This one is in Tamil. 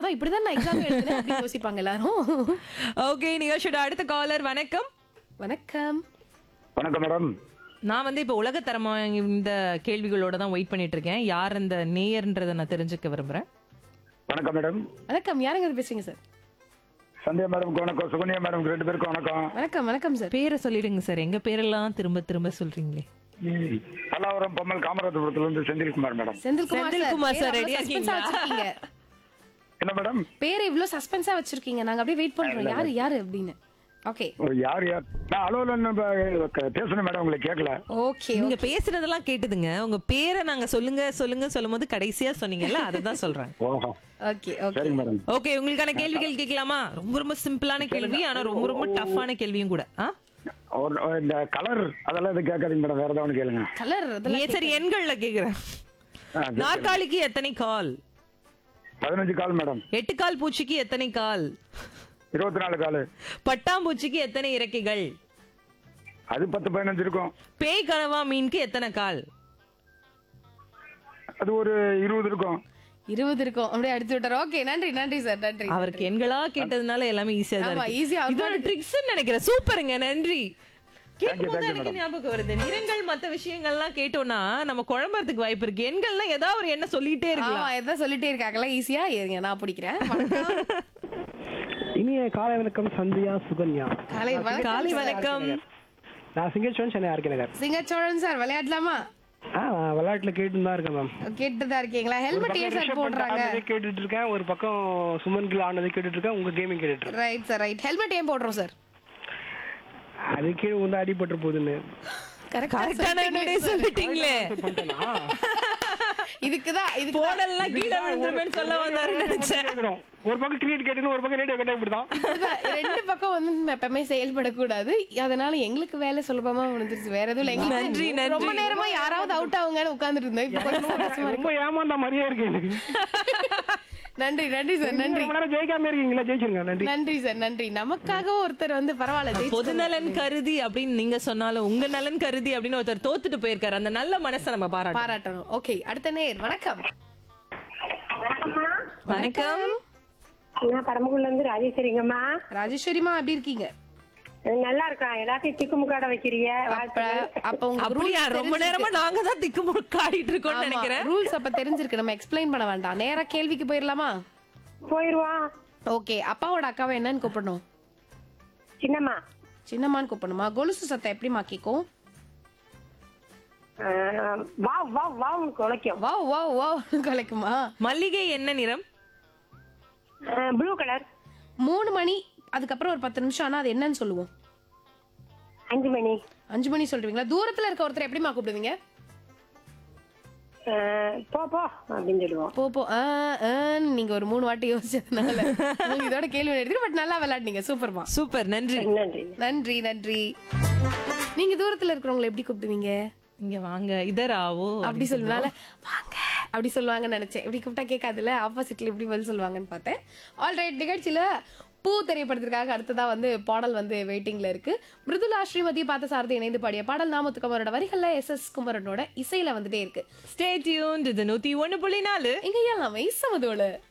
ஆமா இப்படிதான் நான் எக்ஸாம் எழுதுனேன் அப்படின்னு யோசிப்பாங்க எல்லாரும் ஓகே நிகழ்ச்சியோட அடுத்த காலர் வணக்கம் வணக்கம் வணக்கம் மேடம் நான் வந்து இப்போ உலகத்தரமா இந்த கேள்விகளோட தான் வெயிட் பண்ணிட்டு இருக்கேன் யார் அந்த நேயர்ன்றதை நான் தெரிஞ்சுக்க விரும்புறேன் வணக்கம் மேடம் வணக்கம் யாருங்க இது பேசுறீங்க சார் சந்தியா மேடம்க்கு வணக்கம் சுகன்யா மேடம் ரெண்டு பேருக்கும் வணக்கம் வணக்கம் வணக்கம் சார் பேரை சொல்லிடுங்க சார் எங்க பேரெல்லாம் திரும்ப திரும்ப சொல்றீங்களே பல்லாவரம் பொம்மல் காமராஜபுரத்துல இருந்து Senthilkumar madam Senthilkumar Senthilkumar sir sir, பேரை ready அவ்வளவு suspense-ஆ இருக்கீங்களா? வச்சிருக்கீங்க என்ன மேடம் பேரை இவ்ளோ சஸ்பென்ஸா வச்சிருக்கீங்க நாங்க அப்படியே வெயிட் பண்றோம் யாரு யாரு அப்படின்னு ஓகே ஓ, யார் யார் நான் அலுவலன் பேசணும் மேடம் உங்களுக்கு கேட்கல ஓகே நீங்க பேசுறதெல்லாம் கேட்டுதுங்க உங்க பேரை நாங்க சொல்லுங்க சொல்லுங்க சொல்லும் போது கடைசியா சொன்னீங்கல்ல அதுதான் சொல்றேன் ஓஹோ ஓகே ஓகே சரிங்க மேடம் ஓகே உங்களுக்கான கேள்விகள் கேட்கலாமா ரொம்ப ரொம்ப சிம்பிளான கேள்வி ஆனா ரொம்ப ரொம்ப டஃப்பான கேள்வியும் கூட ஆ? ஒரு ஒரு இந்த கலர் அதெல்லாம் எதுவும் கேட்காதீங்க மேடம் வேற ஏதாவது கேளுங்க கலர் ஏ, சரி எண்கள்ல கேக்குறேன் ஆ, சரி. நாற்காலிக்கு எத்தனை கால் பதினஞ்சு கால் மேடம் எட்டு கால் பூச்சிக்கு எத்தனை கால் இருபத்தி நாலு கால் பட்டாம்பூச்சிக்கு எத்தனை இறக்கைகள் அது பத்து பதினஞ்சு இருக்கும் பேய் கனவா மீனுக்கு எத்தனை கால் அது ஒரு இருபது இருக்கும் இருபது இருக்கும் அப்படியே அடிச்சு விட்டாரு ஓகே நன்றி நன்றி சார் நன்றி அவருக்கு எண்களா கேட்டதுனால எல்லாமே ஈஸியா தான் ஆமா, இருக்கு. easy ஆ இது ஒரு ட்ரிக்ஸ் நினைக்கிறேன் சூப்பருங்க நன்றி கேட்கும்போது thank you, எனக்கு ஞாபகம் வருது நிறங்கள் மத்த விஷயங்கள்லாம் கேட்டோம்னா நம்ம குழம்புறதுக்கு வாய்ப்பு இருக்கு எண்கள்லாம் ஏதாவது ஒரு எண்ணெய் சொல்லிட்டே ஆமா இருக்கலாம் எதாவது சொல்லிட்டே இருக்காங்களா ஈஸியா இருங்க நான் பிடிக்கிறேன் வணக்கம். இனிய காலை வணக்கம் சந்தியா சுகன்யா காலை வணக்கம் காலை sir. வணக்கம் நான் சிங்கச்சோன் சென்னை ஆர்கே நகர் சிங்கச்சோழன் சார் விளையாடலாமா ஆ நான் விளையாட்டுல கேட்டு தான் இருக்கேன் மேம் கேட்டுதான் இருக்கீங்களா ஹெல்மெட் ஏன் சார் போடுறாங்க கேட்டுட்டு இருக்கேன் ஒரு பக்கம் சுமன் கில் ஆனதை கேட்டுட்டு இருக்கேன் உங்க கேமிங் கேட்டுட்டு இருக்கேன் ரைட் சார் ரைட் ஹெல்மெட் ஏன் போடுறோம் சார் அது கீழே வந்து அடிபட்டு போகுதுன்னு கரெக்டான என்னுடைய சொல்லிட்டீங்களே பண்ணிட்டேனா? இதுக்குதான் இதுக்கு போடெல்லாம் கீழே விழுந்துருமேன்னு சொல்ல வந்தாருன்னு நினைச்சேன் கேக்குறோம். ஒரு பக்கம் கிரிக்கெட் கேட்டுன்னு ஒரு பக்கம் ரேடியோ கேட்டா இப்படிதான் ரெண்டு பக்கம் வந்து நம்ம எப்பவுமே செயல்படக்கூடாது அதனால எங்களுக்கு வேலை சுலபமா முடிஞ்சிருச்சு வேற எதுவும் இல்லை நன்றி, எங்களுக்கு நன்றி. ரொம்ப நேரமா யாராவது அவுட் ஆகுங்கன்னு உட்கார்ந்துட்டு இருந்தோம் இப்ப கொஞ்சம் சந்தோஷமா இருக்கு ரொம்ப ஏமாந்த மாதிரியே இருக்கு எனக்கு நன்றி நன்றி சார் நன்றி ரொம்ப நேரம் ஜெயிக்காம இருக்கீங்களா ஜெயிச்சிருங்க நன்றி நன்றி சார் நன்றி நமக்காக ஒருத்தர் வந்து பரவாயில்ல ஜெயிச்சு பொது நலன் கருதி அப்படின்னு நீங்க சொன்னாலும் உங்க நலன் கருதி அப்படின்னு ஒருத்தர் தோத்துட்டு போயிருக்காரு அந்த நல்ல மனசை நம்ம பாராட்டோம் பாராட்டணும் ஓகே அடுத்த நேர் வணக்கம் வணக்கம் நான் பரமக்குள்ள இருந்து ராஜேஸ்வரிங்கம்மா ராஜேஸ்வரிமா எப்படி இருக்கீங்க நல்லா இருக்கா எல்லாத்தையும் திக்குமுக்காட வைக்கிறீங்க அப்ப அப்ப உங்க அப்படியா ரொம்ப நேரமா நாங்க தான் திக்கு முக்காடிட்டு இருக்கோம்னு நினைக்கிறேன் ரூல்ஸ் அப்ப தெரிஞ்சிருக்கு நம்ம எக்ஸ்பிளைன் பண்ண வேண்டாம் நேரா கேள்விக்கு போயிடலாமா போயிருவான் ஓகே அப்பாவோட அக்காவை என்னன்னு கூப்பிடணும் சின்னம்மா சின்னம்மான்னு கூப்பிடணுமா கொலுசு சத்தம் எப்படிமா கேக்கும் அஹ், வா வா வா குலைக்கும் வா வா வா கலைக்குமா மல்லிகை என்ன நிறம் ப்ளூ கலர் மூணு மணி அதுக்கப்புறம் ஒரு பத்து நிமிஷம் ஆனா அது என்னன்னு சொல்லுவோம் அஞ்சு மணி அஞ்சு மணி சொல்றீங்களா தூரத்துல இருக்க ஒருத்தர் எப்படிமா கூப்பிடுவீங்க அஹ், போ போ அப்படின்னு சொல்லுவோம் போ போ ஆ, ஆன்னு நீங்க ஒரு மூணு வாட்டி யோசிச்சதுனால உங்களுக்கு இதோட கேள்வி எடுத்துட்டு பட் நல்லா விளையாடுனீங்க சூப்பர்மா சூப்பர் நன்றி நன்றி நன்றி நன்றி நீங்க தூரத்துல இருக்கிறவங்களை எப்படி கூப்பிடுவீங்க இங்க வாங்க இதராவோ அப்படி சொல்லுனால வாங்க அப்படி சொல்லுவாங்கன்னு நினைச்சேன் இப்படி கூப்பிட்டா கேட்காதுல ஆப்போசிட்ல எப்படி பதில் சொல்லுவாங்கன்னு பார்த்தேன் ஆல்ரைட் நிகழ்ச்சியில பூ திரைப்படத்திற்காக அடுத்ததா வந்து பாடல் வந்து வெயிட்டிங்ல இருக்கு மிருதுலா ஸ்ரீமதி பார்த்த சாரதி இணைந்து பாடிய பாடல் நாமத்துக்குமரோட வரிகள்ல எஸ் எஸ் குமரனோட இசையில வந்துட்டே இருக்கு ஸ்டே டியூன் இது நூத்தி ஒண்ணு புள்ளி நாலு இங்க எல்லாமே சமதோல